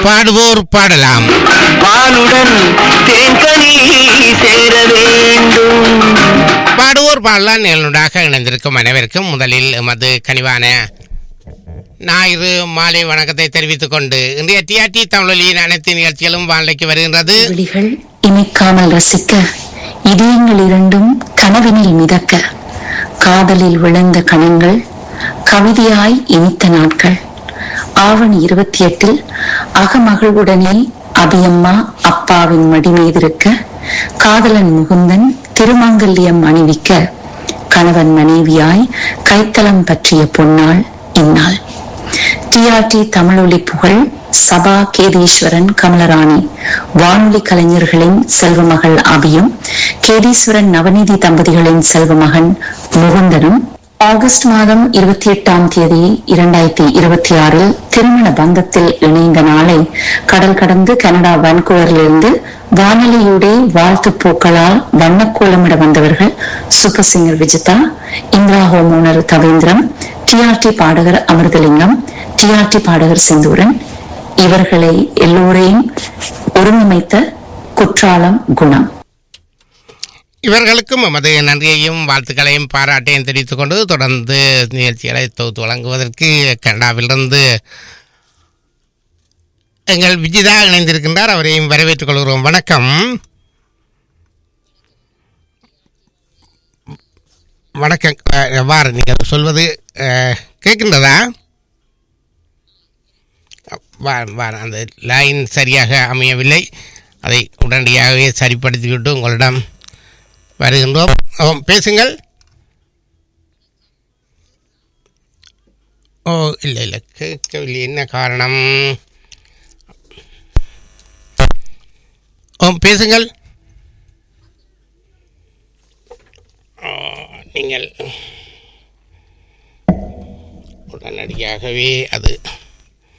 பாடுவோர் பாடலாம் பாலுடன் தேன்கனி சேர வேண்டும் பாடுவோர் பாடலாம் நிகழ்நூடாக இணைந்திருக்கும் அனைவருக்கும் முதலில் எமது கனிவான ஞாயிறு மாலை வணக்கத்தை தெரிவித்துக் கொண்டு இன்றைய டிஆர்டி தமிழொலியின் அனைத்து நிகழ்ச்சிகளும் வானிலைக்கு வருகின்றது விழிகள் இமைக்காமல் ரசிக்க இதயங்கள் இரண்டும் கனவினில் மிதக்க காதலில் விழுந்த கணங்கள் கவிதையாய் இனித்த நாட்கள் ஆவணி இருபத்தி எட்டில் அகமகிழ்வுடனே அபியம்மா அப்பாவின் மடி மீதிருக்க காதலன் முகுந்தன் திருமாங்கல்யம் அணிவிக்க கணவன் மனைவியாய் கைத்தலம் பற்றிய பொன்னாள் இந்நாள் டிஆர்டி தமிழொலி புகழ் சபா கேதீஸ்வரன் கமலராணி வானொலி கலைஞர்களின் செல்வமகள் அபியும் கேதீஸ்வரன் நவநீதி தம்பதிகளின் செல்வமகன் முகுந்தனும் ஆகஸ்ட் மாதம் இருபத்தி எட்டாம் தேதி இரண்டாயிரத்தி இருபத்தி ஆறில் திருமண பந்தத்தில் இணைந்த நாளை கடல் கடந்து கனடா வான்கூவரிலிருந்து வானொலியூடே வாழ்த்து பூக்களால் வண்ணக்கோலமிட வந்தவர்கள் சூப்பர் சிங்கர் விஜிதா இந்திரா ஹோமோனர் தவேந்திரம் டிஆர்டி பாடகர் அமிர்தலிங்கம் டிஆர்டி பாடகர் செந்தூரன் இவர்களை எல்லோரையும் ஒருங்கமைத்த குற்றாலம் குணம் இவர்களுக்கும் எமது நன்றியையும் வாழ்த்துக்களையும் பாராட்டையும் தெரிவித்துக் கொண்டு தொடர்ந்து நிகழ்ச்சிகளை தொகுத்து வழங்குவதற்கு கனடாவிலிருந்து எங்கள் விஜிதா இணைந்திருக்கின்றார் அவரையும் வரவேற்றுக் கொள்கிறோம் வணக்கம் வணக்கம் அஹ், எவ்வாறு நீங்கள் சொல்வது அஹ், கேட்கின்றதா வா வா அந்த லைன் சரியாக அமையவில்லை அதை உடனடியாகவே சரிப்படுத்திவிட்டு உங்களிடம் வருகின்றோம் ஓ, பேசுங்கள் ஓ இல்லை இல்லை கேட்கவில்லை என்ன காரணம் ஓ பேசுங்கள் ஆ, நீங்கள் உடனடியாகவே அது